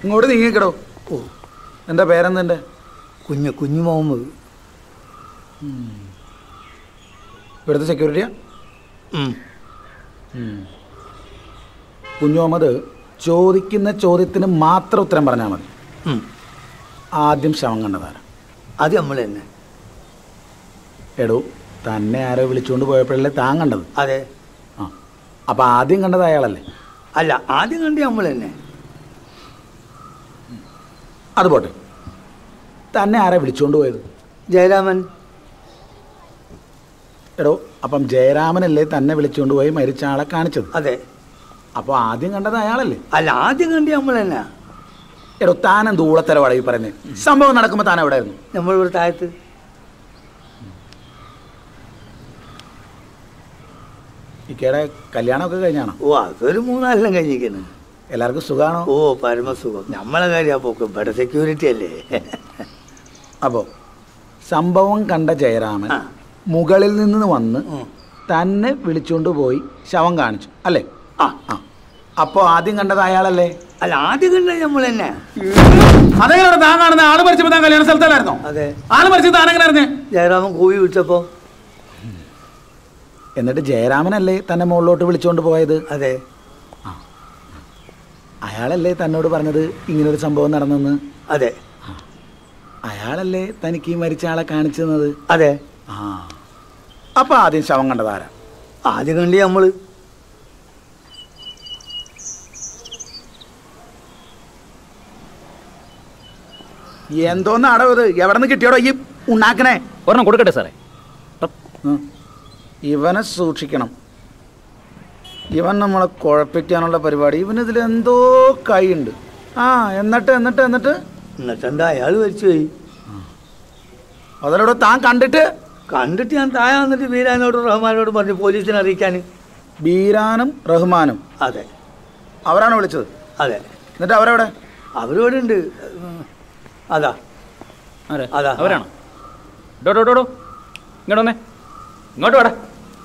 ഇങ്ങോട്ട് നീങ്ങിക്കിടോ ഓ എന്താ പേരെന്തെൻ്റെ കുഞ്ഞ് കുഞ്ഞു മുഹമ്മദ് ഇവിടുത്തെ സെക്യൂരിറ്റിയാ ഉം. കുഞ്ഞു മുഹമ്മദ് ചോദിക്കുന്ന ചോദ്യത്തിന് മാത്രം ഉത്തരം പറഞ്ഞാൽ മതി ഉം. ആദ്യം ശവം കണ്ടതാരാ അത് നമ്മൾ തന്നെ എടോ തന്നെ ആരോ വിളിച്ചുകൊണ്ട് പോയപ്പോഴല്ലേ താൻ കണ്ടത് അതെ ആ അപ്പം ആദ്യം കണ്ടത് അയാളല്ലേ അല്ല ആദ്യം കണ്ടി നമ്മൾ തന്നെ അത് പോട്ടെ തന്നെ ആരാ വിളിച്ചുകൊണ്ട് പോയത് ജയരാമൻ എടോ അപ്പം ജയരാമനല്ലേ തന്നെ വിളിച്ചുകൊണ്ട് പോയി മരിച്ച ആളെ കാണിച്ചത് അതെ അപ്പോൾ ആദ്യം കണ്ടത് അയാളല്ലേ അല്ല ആദ്യം കണ്ടി നമ്മൾ തന്നെ എടോ താൻ എന്ത് ഊളത്തരവാടാ ഈ പറയുന്നത് സംഭവം നടക്കുമ്പോൾ താൻ എവിടെ ആയിരുന്നു നമ്മൾ ഇവിടെ താഴത്ത് ഇക്കയുടെ കല്യാണമൊക്കെ കഴിഞ്ഞാണോ ഓ അതൊരു മൂന്നാലെല്ലാം കഴിഞ്ഞിരിക്കുന്നു എല്ലാവർക്കും സുഖമാണോ ഓ പരമസുഖം നമ്മളെ കാര്യം പോക്ക് ഇവിടെ സെക്യൂരിറ്റി അല്ലേ അപ്പോൾ സംഭവം കണ്ട ജയരാമൻ ആ. മുകളിൽ നിന്ന് വന്ന് ഉം. തന്നെ വിളിച്ചുകൊണ്ട് പോയി ശവം കാണിച്ചു അല്ലേ ആ ആ അപ്പോൾ ആദ്യം കണ്ടത് അയാളല്ലേ അല്ല ആദ്യം കണ്ടത് നമ്മൾ തന്നെ അതെങ്ങനെ താൻ കാണുന്ന ആള് മരിച്ചപ്പോൾ താൻ കല്യാണ സ്ഥലത്തല്ലായിരുന്നോ അതെ ആള് മരിച്ചത് താൻ എങ്ങനെ അറിഞ്ഞേ ജയരാമൻ കൂവി വിളിച്ചപ്പോ എന്നിട്ട് ജയരാമനല്ലേ തന്നെ മുകളിലോട്ട് വിളിച്ചുകൊണ്ട് പോയത് അതെ അയാളല്ലേ തന്നോട് പറഞ്ഞത് ഇങ്ങനൊരു സംഭവം നടന്നെന്ന് അതെ അയാളല്ലേ തനിക്ക് ഈ മരിച്ച ആളെ കാണിച്ചു തന്നത് അതെ ആ അപ്പൊ ആദ്യം ശവം കണ്ടതാരാ ആദ്യം കണ്ടി നമ്മള് എന്തോന്ന് അടവ് ഇത് എവിടെ നിന്ന് കിട്ടിയോടോ ഈ ഉണ്ടാക്കണേ ഒരെണ്ണം കൊടുക്കട്ടെ സാറേ ഉം. ഇവനെ സൂക്ഷിക്കണം ഇവൻ നമ്മളെ കുഴപ്പിക്കാനുള്ള പരിപാടി ഇവനിതിൽ എന്തോ കൈയുണ്ട് ആ എന്നിട്ട് എന്നിട്ട് എന്നിട്ട് എന്നിട്ട് എന്താ അയാൾ മരിച്ചു പോയി അതിലൂടെ താൻ കണ്ടിട്ട് കണ്ടിട്ട് ഞാൻ താഴെ വന്നിട്ട് വീരാനോട് റഹ്മാനോട് പറഞ്ഞു പോലീസിനെ അറിയിക്കാൻ ബീരാനും റഹ്മാനും അതെ അവരാണ് വിളിച്ചത് അതെ എന്നിട്ട് അവരെവിടെ അവരോട് ഉണ്ട് അതാ ആരെ അതാ. അവരാണോ ഡോ ഡോ ഡോ ഡോ ഇങ്ങോട്ട് വന്നേ ഇങ്ങോട്ട് വാടാ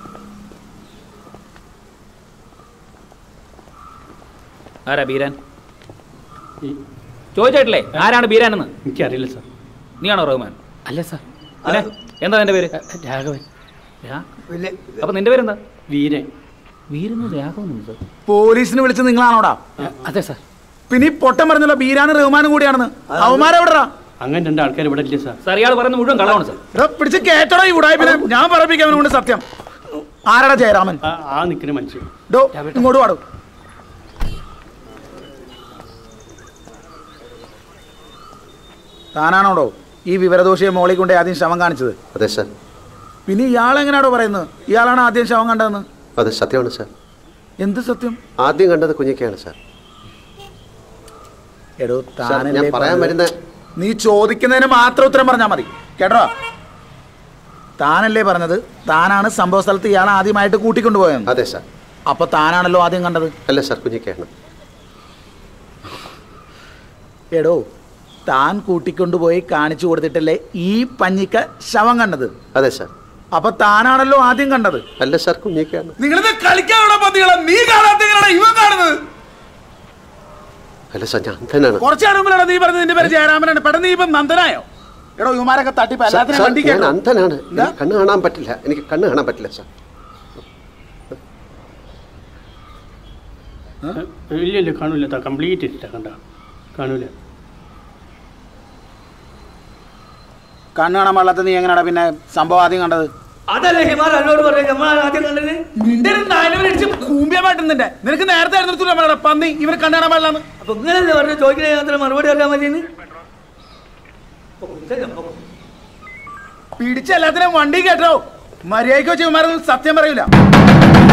ആരാ ബീരാൻ ചോദിച്ചിട്ടില്ലേ ആരാണ് ബീരാൻ എന്ന് എനിക്കറിയില്ല സാർ നീയാണോ റഹ്മാൻ അല്ല സാർ പിന്നെ എന്താ നിന്റെ പേര് രാഘവൻ രാ- പിന്നെ അപ്പൊ നിന്റെ പേരെന്താ വീരൻ വീരെന്ന് രാഘവൻ സാർ പോലീസിന് വിളിച്ച് നിങ്ങളാണോടാ അതെ സാർ പിന്നെ ഈ പൊട്ടം പറഞ്ഞല്ലോ ബീരാനും റഹ്മാനും കൂടിയാണെന്ന് അവന്മാരെവിടെടാ അങ്ങനെ രണ്ട് ആൾക്കാർ ഇവിടെ ഇല്ല സാർ സാർ ഇയാൾ പറയുന്നത് മുഴുവൻ കളവാണ് സാർ എടാ, പിടിച്ച് കേട്ടോടാ ഈ ഉടായ്പിനെ ഞാൻ പറപ്പിക്കാം അവനുകൊണ്ട് സത്യം ആരാടാ ജയരാമൻ ആ ആ നിൽക്കുന്ന മനുഷ്യൻ ഡോ ഇങ്ങോട്ട് പാടും താനാണോടോ ഈ വിവരദോഷിയെ മോളിൽ കൊണ്ട് ആദ്യം ശവം കാണിച്ചത് അതെ സാർ പിന്നെ ഇയാളെങ്ങനെയാണോ പറയുന്നത് ഇയാളാണ് ആദ്യം ശവം കണ്ടതെന്ന് അത് സത്യമാണ് സാർ എന്ത് സത്യം ആദ്യം കണ്ടത് കുഞ്ഞിക്കയാണ് സാർ എടോ സാർ ഞാൻ താനല്ലേ പറയാൻ പറഞ്ഞത്? വരുന്ന നീ ചോദിക്കുന്നതിന് മാത്രം ഉത്തരം പറഞ്ഞാൽ മതി കേട്ടോ താനല്ലേ പറഞ്ഞത് താനാണ് സംഭവ സ്ഥലത്ത് ഇയാളെ ആദ്യമായിട്ട് കൂട്ടിക്കൊണ്ടുപോയെന്ന് അതെ സാർ അപ്പൊ താനാണല്ലോ ആദ്യം കണ്ടത് അല്ല സാർ കുഞ്ഞിക്കയാണ് എടോ താൻ കൂട്ടിക്കൊണ്ടുപോയി കാണിച്ചു കൊടുത്തിട്ടല്ലേ ഈ പഞ്ഞിക്ക ശവം കണ്ടത് അതെ സാർ അപ്പൊ താനാണല്ലോ ആദ്യം കണ്ടത് അല്ല സാർ കുഞ്ഞിക്കയാണ് നിങ്ങളിത് കളിക്കാനുള്ള പതികളെ നീ കാണാത്ത ഇവൻ കാണുന്നത് അല്ല സാർ ഞാൻ അന്ധനാണ് കുറച്ചാണ് മുമ്പിലാണ് നീ പറഞ്ഞത് നിന്റെ പേര് ജയരാമനാണ് പെട്ടെന്ന് നീ ഇപ്പം നന്ദനായോ എടോ ഇവന്മാരൊക്കെ തട്ടിപ്പ് സാർ, എല്ലാത്തിനും സാർ, വണ്ടി ഞാൻ കേട്ടോ അന്ധനാണ് എന്താ? എനിക്ക് കണ്ണ് കാണാൻ പറ്റില്ല എനിക്ക് കണ്ണ് കാണാൻ പറ്റില്ല സാർ ഇല്ല ഇല്ല കാണൂല കംപ്ലീറ്റ് ഇല്ല കണ്ട കാണൂല കണ്ണ് കാണാൻ പാടില്ലാത്ത നീ എങ്ങനെയാടാ പിന്നെ സംഭവം ആദ്യം കണ്ടത് അതല്ലേ ഹിമാർ എന്നോട് പറഞ്ഞു നമ്മളാണ് ആദ്യം കണ്ടത് നിന്റെ നാലുപേരടിച്ച് കൂമ്പിയമായിട്ടുണ്ടെ നിനക്ക് നേരത്തെ ആയിരുന്നു നമ്മളെ പന്നി ഇവർ കണ്ണ് കാണാൻ പാടില്ലാന്ന് അപ്പൊ ഇങ്ങനല്ലേ പറഞ്ഞു ചോദിക്കണേ അത്ര മറുപടി അറിയാൻ മതിയെന്ന് പിടിച്ച എല്ലാത്തിനും വണ്ടി കേട്ടോ മര്യാദയ്ക്ക് വെച്ച് ഇവന്മാരൊന്നും സത്യം പറയൂല